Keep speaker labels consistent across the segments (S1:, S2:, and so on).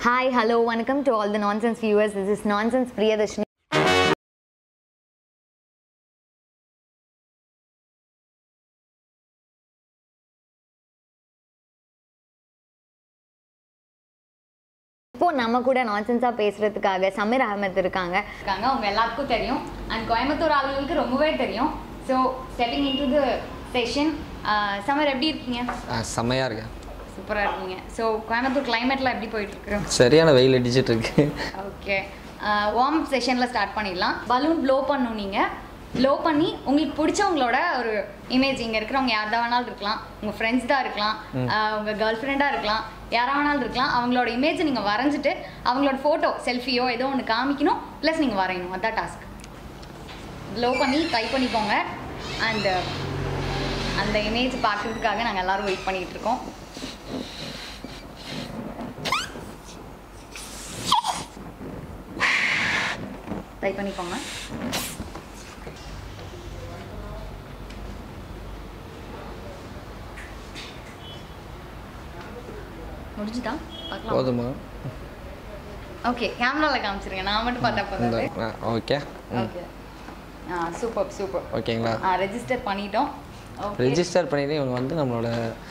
S1: Hi, hello, welcome to all the nonsense viewers. This is Nonsense Priyadashini. இப்போ நம்ம கூட நான்சென்ஸாக பேசுறதுக்காக சமீர் அகமத் இருக்காங்க
S2: இருக்காங்க அவங்க எல்லாருக்கும் தெரியும் அண்ட் கோயம்புத்தூர் ஆளுங்களுக்கு ரொம்பவே தெரியும் so stepping in to the session summer எப்படி இருக்கீங்க
S3: ஆ, செம்மையா இருக்கேன்
S2: சூப்பராக இருக்கீங்க ஸோ கோயம்புத்தூர் கிளைமேட்லாம் எப்படி போயிட்டு இருக்கு
S3: சரியான வெயில் அடிச்சிட்டு இருக்கு
S2: ஓகே வார்ம் அப் செஷனில் ஸ்டார்ட் பண்ணிடலாம் பலூன் ப்ளோ பண்ணும் நீங்கள் ப்ளோ பண்ணி உங்களுக்கு பிடிச்சவங்களோட ஒரு இமேஜ் இங்கே இருக்கிறவங்க யார் தான் வேணாலும் இருக்கலாம் உங்கள் ஃப்ரெண்ட்ஸ் தான் இருக்கலாம் ஆஹ் உங்க கேர்ள் ஃப்ரெண்டாக இருக்கலாம் யாரா வேணாலும் இருக்கலாம் அவங்களோட இமேஜ் நீங்கள் வரைஞ்சிட்டு அவங்களோட ஃபோட்டோ செல்ஃபியோ ஏதோ ஒன்று காமிக்கணும் ப்ளஸ் நீங்கள் வரையணும் அதான் டாஸ்க் ப்ளோ பண்ணி ட்ரை பண்ணிக்கோங்க அண்ட் அந்த இமேஜ் பார்க்குறதுக்காக நாங்கள் எல்லாரும் வெயிட் பண்ணிட்டு இருக்கோம் ட்ரை பண்ணிக்கோங்க முடிஞ்சுதா பார்க்கலாம்
S3: போதுமா
S2: ஓகே கேமராவில் காமிச்சிருங்க நான் மட்டும் பார்த்தா
S3: இந்த
S2: போதாது
S3: ஓகே
S2: ஓகே ஆ சூப்பர் சூப்பர்
S3: ஓகேங்களா
S2: ஆ ரெஜிஸ்டர் பண்ணிட்டோம் ஓகே
S3: ரெஜிஸ்டர் பண்ணிட்டு இவங்க வந்து நம்மளோட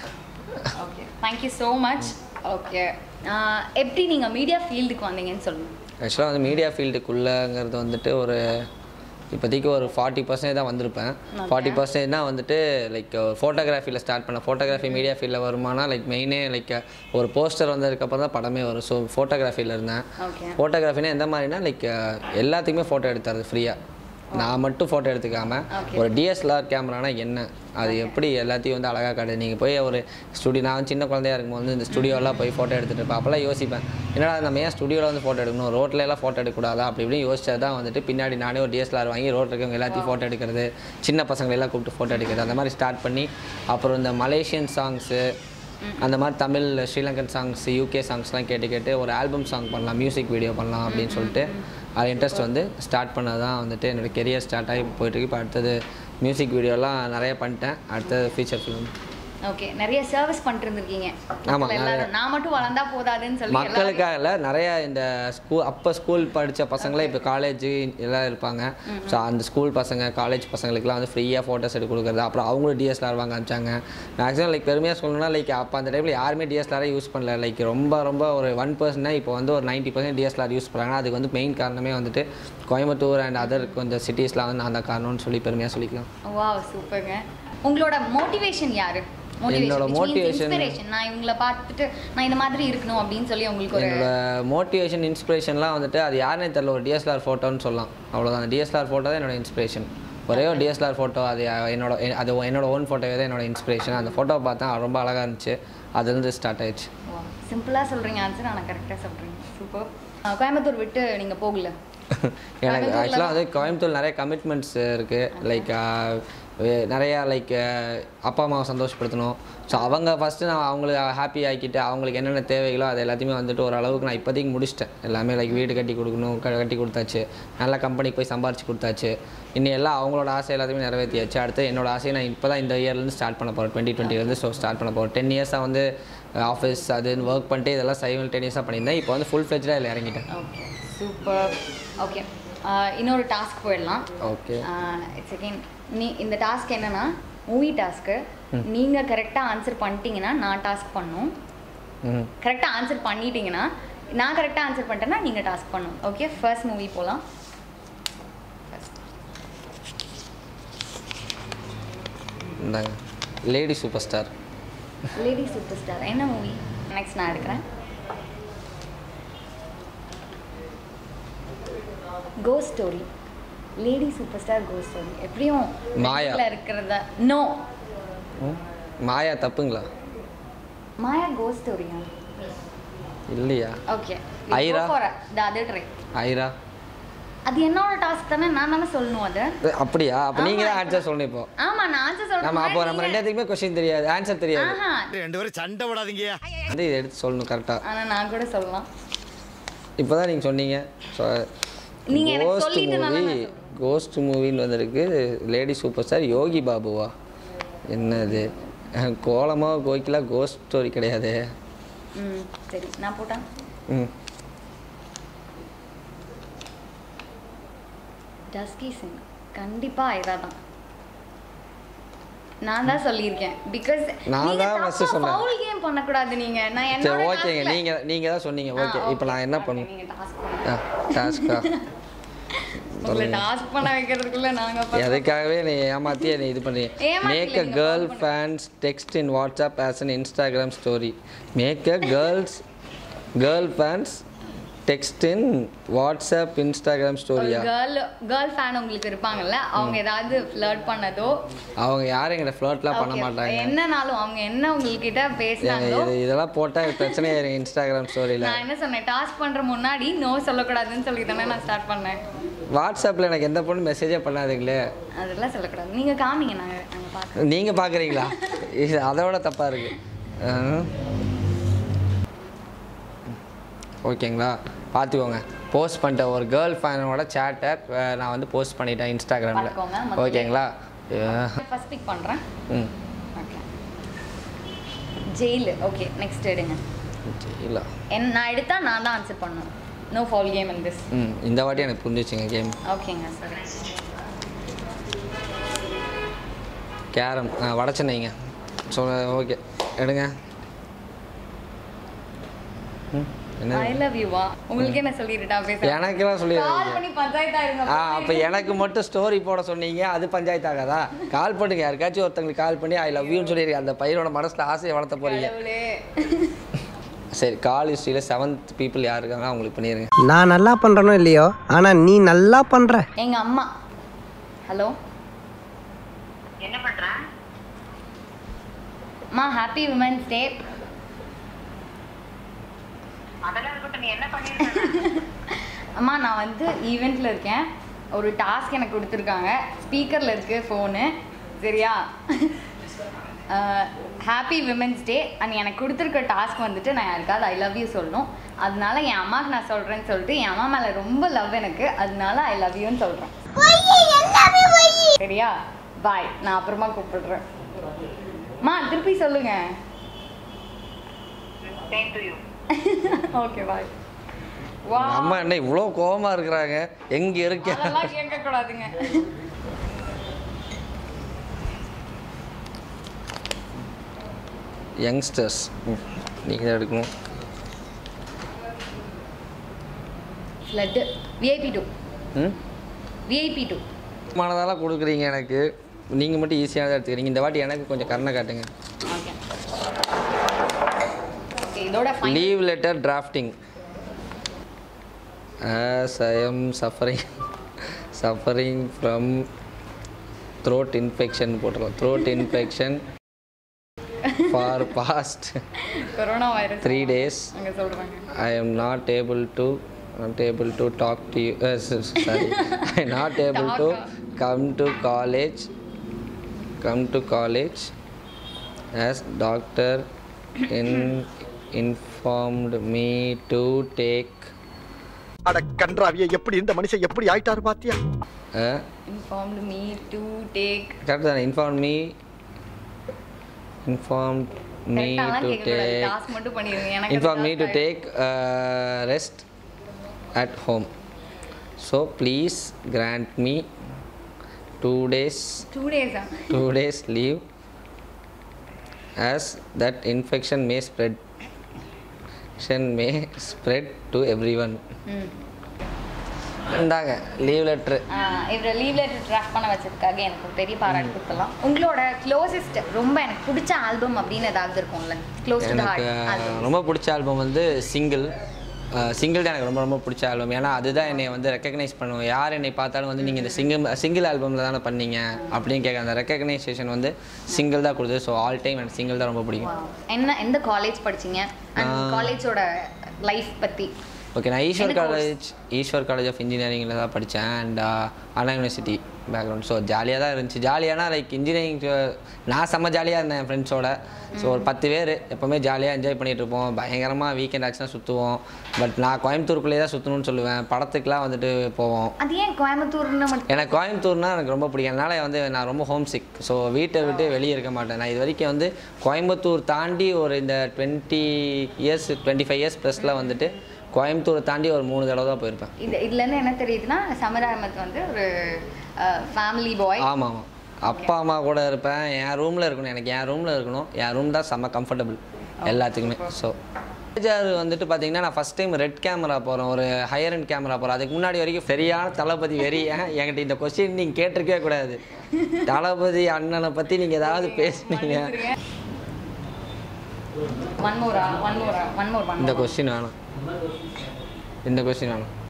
S2: okay thank you so much okay எப்படி நீங்கள் மீடியா ஃபீல்டுக்கு வந்தீங்கன்னு சொல்லுங்கள்
S3: ஆக்சுவலாக வந்து மீடியா ஃபீல்டுக்குள்ளங்கிறது வந்துட்டு ஒரு இப்போதைக்கு ஒரு ஃபார்ட்டி பர்சன்டேஜ் தான் வந்திருப்பேன் ஃபார்ட்டி பர்சன்டேஜ் தான் வந்துட்டு லைக் ஃபோட்டோகிராஃபியில் ஸ்டார்ட் பண்ணேன் ஃபோட்டோகிராஃபி மீடியா ஃபீல்டில் வருமானா லைக் மெயினே லைக் ஒரு போஸ்டர் வந்ததுக்கப்புறம் தான் படமே வரும் ஸோ ஃபோட்டோகிராஃபியில் இருந்தேன்
S2: ஓகே
S3: ஃபோட்டோகிராஃபினா எந்த மாதிரினா லைக் எல்லாத்துக்குமே ஃபோட்டோ எடுத்தாரு ஃப்ரீயாக நான் மட்டும் ஃபோட்டோ எடுத்துக்காம
S2: Okay.
S3: ஒரு டிஎஸ்எல்ஆர் கேமரானா என்ன அது எப்படி எல்லாத்தையும் வந்து அழகாக காட்டு நீங்கள் போய் ஒரு ஸ்டுடியோ நான் சின்ன குழந்தையா இருக்கும்போது வந்து இந்த ஸ்டுடியோலாம் போய் ஃபோட்டோ எடுத்துட்டு இருப்பேன் அப்போல்லாம் யோசிப்பேன் என்னடா நம்ம ஏன் ஸ்டுடியோவில் வந்து ஃபோட்டோ எடுக்கணும் ரோட்ல எல்லாம் ஃபோட்டோ எடுக்கக்கூடாதா அப்படி இப்படின்னு யோசிச்சது தான் வந்துட்டு பின்னாடி நானே ஒரு டிஎஸ்எல்ஆர் வாங்கி ரோட்டில் இருக்கவங்க எல்லாத்தையும் ஃபோட்டோ எடுக்கிறது சின்ன பசங்களை எல்லாம் கூப்பிட்டு ஃபோட்டோ எடுக்கிறது அந்த மாதிரி ஸ்டார்ட் பண்ணி அப்புறம் இந்த மலேசியன் சாங்ஸு அந்த மாதிரி தமிழ் ஸ்ரீலங்கன் சாங்ஸ் யூகே சாங்ஸ்லாம் கேட்டு கேட்டு ஒரு ஆல்பம் சாங் பண்ணலாம் மியூசிக் வீடியோ பண்ணலாம் அப்படின்னு சொல்லிட்டு அது இன்ட்ரெஸ்ட் வந்து ஸ்டார்ட் பண்ணது தான் வந்துட்டு என்னோடய கெரியர் ஸ்டார்ட் ஆகி போயிட்டுருக்கு இப்போ அடுத்தது மியூசிக் வீடியோலாம் நிறைய பண்ணிட்டேன் அடுத்தது ஃபீச்சர் ஃபிலிம்
S2: ஓகே நிறைய சர்வீஸ் பண்ணிட்டு இருந்திருக்கீங்க
S3: ஆமா,
S2: மக்கள் எல்லாரும் நான் மட்டும் வளர்ந்தா போதாதுன்னு சொல்லி எல்லாரும்
S3: மக்களுக்காக இல்லை நிறைய இந்த ஸ்கூல் அப்போ ஸ்கூல் படித்த பசங்களே இப்போ காலேஜ் எல்லாம் இருப்பாங்க ஸோ அந்த ஸ்கூல் பசங்க காலேஜ் பசங்களுக்குலாம் வந்து ஃப்ரீயாக ஃபோட்டோஸ் எடுத்து கொடுக்குறது அப்புறம் அவங்களும் டிஎஸ்எல்ஆர் வாங்க அனுப்பிச்சாங்க மேக்ஸிமம் லைக் பெருமையாக சொல்லணும்னா லைக் அப்போ அந்த டைமில் யாருமே டிஎஸ்எல்ஆரே யூஸ் பண்ணல லைக் ரொம்ப ரொம்ப ஒரு ஒன் பர்சன்ட் இப்போ வந்து ஒரு நைன்ட்டி பர்சன்ட் டிஎஸ்எல்ஆர் யூஸ் பண்ணுறாங்க அதுக்கு வந்து மெயின் காரணமே வந்துட்டு கோயம்புத்தூர் அண்ட் அதர் கொஞ்சம் சிட்டிஸ்லாம் வந்து நான் தான் காரணம்னு சொல்லி பெருமையாக சொல்லிக்கலாம்
S2: வாவ் சூப்பருங்க உங்களோட மோட்டிவேஷன் யாரு
S3: என்னோட motivation-
S2: இன்ஸ்பிரேஷன் நான் இவங்கள பார்த்துட்டு நான் இந்த மாதிரி இருக்கணும் அப்படின்னு சொல்லி உங்களுக்கு ஒரு
S3: என்னோட மோட்டிவேஷன் இன்ஸ்பிரேஷன்லாம் வந்துட்டு அது யாருனே தெரியல ஒரு டிஎஸ்எல்ஆர் ஃபோட்டோன்னு சொல்லலாம் அவ்வளோதான் அந்த டிஎஸ்எல்ஆர் ஃபோட்டோ தான் என்னோட இன்ஸ்பிரேஷன் ஒரே ஒரு டிஎஸ்எல்ஆர் ஃபோட்டோ அது என்னோட அது என்னோட ஓன் ஃபோட்டோவே தான் என்னோட இன்ஸ்பிரேஷன் அந்த ஃபோட்டோவை பார்த்தா ரொம்ப அழகாக இருந்துச்சு அதுலேருந்து ஸ்டார்ட் ஆயிடுச்சு
S2: சிம்பிளா சொல்றீங்க ஆன்சர் ஆனால் கரெக்டாக சொல்றீங்க சூப்பர் கோயம்புத்தூர் விட்டு நீங்க போகல
S3: எனக்கு ஆக்சுவலாக வந்து கோயம்புத்தூர் நிறைய கமிட்மெண்ட்ஸ் இருக்குது லைக் நிறையா லைக் அப்பா அம்மாவை சந்தோஷப்படுத்தணும் ஸோ அவங்க ஃபஸ்ட்டு நான் அவங்களை ஹாப்பி ஆக்கிட்டு அவங்களுக்கு என்னென்ன தேவைகளோ அது எல்லாத்தையுமே வந்துட்டு ஒரு அளவுக்கு நான் இப்போதைக்கு முடிச்சிட்டேன் எல்லாமே லைக் வீடு கட்டி கொடுக்கணும் க- கட்டி கொடுத்தாச்சு நல்ல கம்பெனிக்கு போய் சம்பாரிச்சு கொடுத்தாச்சு இன்னும் எல்லாம் அவங்களோட ஆசை எல்லாத்தையுமே நிறைவேற்றியாச்சு அடுத்து என்னோட ஆசையை நான் இப்போ தான் இந்த இயர்லேருந்து ஸ்டார்ட் பண்ண போகிறேன் டுவெண்ட்டி டுவெண்ட்டிலேருந்து ஸோ ஸ்டார்ட் பண்ண போகிறேன் டென் இயர்ஸாக வந்து ஆஃபீஸ் அதுன்னு ஒர்க் பண்ணிட்டு இதெல்லாம் சைமல்டேனியஸாக பண்ணியிருந்தேன் இப்போ வந்து ஃபுல் ஃப்ளெஜ்டாக இதில் இறங்கிட்டேன்
S2: ஓகே சூப்பர் ஓகே இன்னொரு டாஸ்க் போயிடலாம்
S3: ஓகே
S2: இட்ஸ் அகெயின் நீ இந்த டாஸ்க் என்னன்னா மூவி டாஸ்க்கு நீங்கள் கரெக்டாக ஆன்சர் பண்ணிட்டீங்கன்னா நான் டாஸ்க் பண்ணும்
S3: ம்
S2: கரெக்டாக ஆன்சர் பண்ணிட்டீங்கன்னா நான் கரெக்டாக ஆன்சர் பண்ணிட்டேன்னா நீங்கள் டாஸ்க் பண்ணும் ஓகே ஃபர்ஸ்ட் மூவி போகலாம்
S3: இந்தாங்க lady super star
S2: lady super star என்ன மூவி நெக்ஸ்ட் நான் எடுக்கிறேன் go story lady super star go story எப்படியும்
S3: மாயா.
S2: வீட்ல இருக்கிறத நோ
S3: ம். மாயா தப்புங்களா
S2: மாயா கோ ஸ்டோரியா
S3: இல்லையா
S2: okay
S3: Airaa?
S2: The other try
S3: Airaa
S2: அது என்னோட டாஸ்க் தானே நான் தானே சொல்லணும் அது
S3: ஏ, அப்படியா அப்போ நீங்கள் தான் ஆன்சர் சொல்லணும் இப்போ
S2: ஆமா நான் ஆன்சர்
S3: நம்ம அப்போ நம்ம
S2: சொல்லணும்
S3: ரெண்டாயிரத்துக்குமே கொஸ்டின் தெரியாது ஆன்சர் தெரியாது
S2: ஆஹா
S4: ரெண்டு பேரும் சண்டை விடாதீங்கயா
S3: வந்து இதை எடுத்து சொல்லணும் கரெக்டாக
S2: ஆனா நான் கூட சொல்லலாம்
S3: இப்போ தான் நீங்கள் சொன்னீங்க
S2: நீங்க எனக்கு
S3: கோஸ்ட்
S2: சொல்லிட்டு நான்
S3: மூவி கோஸ்ட் மூவின்னு வந்திருக்கு லேடி சூப்பர் ஸ்டார் யோகி பாபுவா என்னது கோலமா கோகிலா கோஸ்ட் ஸ்டோரி கிடையாது
S2: ம் சரி நான் போட்டேன்
S3: ம்
S2: டஸ்கி சிங் கண்டிப்பா ஐரா தான் நான் தான் சொல்லியிருக்கேன் பிகாஸ்
S3: நான்
S2: நீங்க
S3: தான் first சொன்னேன்.
S2: ஃபவுல் கேம் பண்ணக்கூடாது நீங்க நான்
S3: சரி
S2: என்னோட
S3: ஓகேங்க
S2: task-ல-
S3: நீங்கள் நீங்கள் தான் சொன்னீங்க
S2: ஆ,
S3: ஓகே இப்போ நான் என்ன
S2: okay,
S3: பண்ணும்
S2: நீங்க task பண்ணுங்க.
S3: டாஸ்க்கா
S2: உங்களை டாஸ்க் பண்ண வைக்கிறதுக்குள்ள நாங்க பா-
S3: எதுக்காகவே நீ ஏமாத்தி நீ இது பண்ணி
S2: ஏமாத்தல,
S3: மேக் அ
S2: நீங்க
S3: girl
S2: call
S3: fans text in WhatsApp as an Instagram story make a girls girl fans text in WhatsApp Instagram
S2: ஒரு
S3: ஸ்டோரியா
S2: கேர்ள் கேர்ள் ஃபேன் உங்களுக்கு இருப்பாங்கல்ல அவங்க ஏதாவது ஃப்ளர்ட் பண்ணதோ
S3: அவங்க யாரும் எங்கிட்ட ஃப்ளோட்லாம் பண்ண
S2: okay,
S3: மாட்டாங்க
S2: என்னனாலும் அவங்க என்ன உங்ககிட்ட
S3: ஏங்க,
S2: பேசினாங்களோ
S3: இது இதெல்லாம் போட்டால் பிரச்சனையாயிருங்க இன்ஸ்டாகிராம் ஸ்டோரியில்
S2: நான் என்ன சொன்னேன் டாஸ்க் பண்ற முன்னாடி நோ சொல்லக்கூடாதுன்னு சொல்லி தானே நான் ஸ்டார்ட் பண்ணேன்
S3: வாட்ஸ்அப்பில் எனக்கு எந்த பொண்ணு மெசேஜே பண்ணாதுங்களே
S2: அதெல்லாம் சொல்லக்கூடாது நீங்க காமிங்க நாங்க நாங்க பார்க்க
S3: நீங்கள் பார்க்குறீங்களா இது அதோட தப்பாக இருக்கு ஓகேங்களா பார்த்துக்கோங்க போஸ்ட் பண்ணிட்ட ஒரு கேர்ள் ஃபேனோட சேட்டை நான் வந்து போஸ்ட் பண்ணிட்டேன் இன்ஸ்டாகிராமில்
S2: பார்த்துக்கோங்க, மொத்தமே.
S3: ஓகேங்களா
S2: ஃபர்ஸ்ட் பிக் பண்றேன்
S3: ம்
S2: ஓகே ஜெயில் ஓகே நெக்ஸ்ட் எடுங்க
S3: இல்லை
S2: என் நான் எடுத்தா நான் தான் ஆன்சர் பண்ணணும் no fall game in this
S3: hmm இந்த வாட்டி எனக்கு புரிஞ்சிச்சுங்க கேம்
S2: ஓகேங்க சரி
S3: கேரம் வட சென்னைங்க சொல்ல ஓகே எடுங்க ம் என்ன
S2: ஐ லவ் யூவா உங்களுக்கு என்ன சொல்லிட்டுட்டா பேச
S3: எனக்கெல்லாம் சொல்லிடுறீங்க
S2: கால் பண்ணி பஞ்சாயத்தா இருங்க
S3: ஆ அப்போ எனக்கு மட்டும் ஸ்டோரி போட சொன்னீங்க அது பஞ்சாயத்து ஆகாதா கால் பண்ணுங்க யாருக்காச்சும் ஒருத்தங்களுக்கு கால் பண்ணி ஐ லவ் யூன்னு சொல்லிடுங்க அந்த பையனோட மனசில் ஆசையை வளர்த்த போறீங்க
S2: கடவுளே.
S3: சரி கால் ஹிஸ்ட்ரியில் செவன்த் பீப்புள் யார் இருக்காங்க அவங்களுக்கு பண்ணிடுங்க
S4: நான் நல்லா பண்றேனோ இல்லையோ ஆனா நீ நல்லா பண்ற
S2: எங்க அம்மா ஹலோ
S5: என்ன பண்ற
S2: அம்மா ஹாப்பி உமன்ஸ் டே
S5: அதெல்லாம் இருக்கட்டும் நீ என்ன பண்ணிருக்க
S2: அம்மா நான் வந்து ஈவெண்ட்டில் இருக்கேன் ஒரு டாஸ்க் எனக்கு கொடுத்துருக்காங்க ஸ்பீக்கரில் இருக்கு ஃபோனு சரியா ஹாப்பி விமென்ஸ் டே அண்ட் எனக்கு கொடுத்துருக்க டாஸ்க் வந்துட்டு நான் யாருக்காவது ஐ லவ் யூ சொல்லணும் அதனால என் அம்மாவுக்கு நான் சொல்கிறேன்னு சொல்லிட்டு என் அம்மா மேலே ரொம்ப லவ் எனக்கு அதனால ஐ லவ் யூன்னு சொல்கிறேன் சரியா பாய் நான் அப்புறமா கூப்பிடுறேன் அம்மா திருப்பி சொல்லுங்க
S5: same to you
S2: okay bye வா
S3: உங்க அம்மா என்ன இவ்வளோ கோவமா இருக்கிறாங்க எங்க இருக்கேன்
S2: அதெல்லாம் கேட்கக்கூடாதுங்க
S3: யங்ஸ்டர்ஸ் நீங்கள் தான் எடுக்கணும்
S2: ஃப்ளட்டு விஐபி டூ
S3: ம்
S2: விஐபி டூ
S3: மனதெல்லாம் கொடுக்குறீங்க எனக்கு நீங்கள் மட்டும் ஈஸியானதாக எடுத்துக்கிறீங்க இந்த வாட்டி எனக்கு கொஞ்சம் கருணை காட்டுங்க
S2: ஓகே ஓகே இதோட fine
S3: leave letter drafting as I am suffering suffering from throat infection போட்டுருவோம் throat infection for past
S2: corona virus
S3: three days
S2: அங்கே சொல்கிறாங்க
S3: I am not able to not able to talk to you uh, s- sorry I am not able to come to college come to college as doctor in informed me to take
S6: அட கன்றாவிய எப்படி இந்த மனுஷன் எப்படி ஆயிட்டாரு பாத்தியா
S3: a
S2: informed me to take
S3: correct தானே informed me informed me
S2: கரெக்டாலாம்
S3: to
S2: கேட்கக்கூடாது
S3: take
S2: டாஸ்க் மட்டும் பண்ணிடுங்க எனக்கு
S3: inform me to take uh, rest at home so please grant me two days
S2: two டேஸா
S3: two days leave as that infection may spread infection may spread to everyone
S2: ம்
S3: இந்தாங்க leave letter
S2: இவரை leave letter draft பண்ண வச்சதுக்காக எனக்கு ஒரு பெரிய பாராட்டு கொடுக்கலாம் உங்களோட க்ளோசஸ்ட் ரொம்ப எனக்கு பிடிச்ச ஆல்பம் அப்படின்னு ஏதாவது இருக்கும்ல க்ளோஸ் டு
S3: எனக்கு
S2: ஹார்ட் ஆல்பம்
S3: ரொம்ப பிடிச்ச ஆல்பம் வந்து சிங்கிள் சிங்கிள் தான் எனக்கு ரொம்ப ரொம்ப பிடிச்ச ஆல்பம் ஏன்னா அதுதான் என்னை வந்து ரெக்கக்னைஸ் பண்ணுவோம் யார் என்னை பார்த்தாலும் வந்து நீங்கள் இந்த சிங்கிள் சிங்கிள் ஆல்பமில் தானே பண்ணீங்க அப்படின்னு கேட்க அந்த ரெக்கக்னைசேஷன் வந்து சிங்கிள் தான் கொடுக்குது ஸோ ஆல் டைம் எனக்கு சிங்கிள் தான் ரொம்ப பிடிக்கும்
S2: என்ன எந்த காலேஜ் படிச்சீங்க அண்ட் காலேஜோட லைஃப் பத்தி
S3: ஓகே நான் ஈஸ்வர்
S2: என்ன course?
S3: College Eswar college of இன்ஜினியரிங்கில் தான் படித்தேன் and Anna university background so ஜாலியாக தான் இருந்துச்சு ஜாலியானா லைக் இன்ஜினியரிங் நான் செம்ம ஜாலியாக இருந்தேன் என் ஃப்ரெண்ட்ஸோட ஸோ ஒரு பத்து பேர் எப்போவுமே ஜாலியாக என்ஜாய் பண்ணிகிட்டு இருப்போம் பயங்கரமாக வீக்கெண்ட் ஆச்சுன்னா சுற்றுவோம் பட் நான் கோயம்புத்தூருக்குள்ளேயே தான் சுற்றணும்னு சொல்லுவேன் படத்துக்குலாம் வந்துட்டு போவோம்
S2: அது ஏன் கோயம்புத்தூர்னு மட்டும்
S3: எனக்கு கோயம்புத்தூர்னா எனக்கு ரொம்ப பிடிக்கும் அதனால வந்து நான் ரொம்ப ஹோம் சிக் ஸோ வீட்டை விட்டு வெளியே இருக்க மாட்டேன் நான் இது வரைக்கும் வந்து கோயம்புத்தூர் தாண்டி ஒரு இந்த twenty years twenty five years ப்ளஸில் வந்துட்டு கோயம்புத்தூரை தாண்டி ஒரு மூணு தடவை தான் போயிருப்பேன்
S2: இது இதுலேருந்து என்ன தெரியுதுன்னா சமீர் அகமத் வந்து ஒரு ஃபேமிலி பாய்
S3: ஆமாம் ஆமாம் அப்பா அம்மா கூட இருப்பேன் என் ரூமில் இருக்கணும் எனக்கு என் ரூமில் இருக்கணும் என் ரூம் தான் செம்ம கம்ஃபர்டபுள் எல்லாத்துக்குமே ஸோ சார்ஜர் வந்துட்டு பார்த்தீங்கன்னா நான் ஃபஸ்ட் டைம் ரெட் கேமரா போகிறேன் ஒரு ஹையர் அண்ட் கேமரா போகிறேன் அதுக்கு முன்னாடி வரைக்கும் சரியான தளபதி வெறி ஏன் என்கிட்ட இந்த கொஸ்டின் நீங்கள் கேட்டிருக்கவே கூடாது தளபதி அண்ணனை பற்றி நீங்கள் ஏதாவது பேசுனீங்க
S2: ஒன் மோரா ஒன் மோரா ஒன் மோர் ஒன்
S3: இந்த கொஸ்டின் வேணாம் இந்த கொஸ்டின் வேணாம்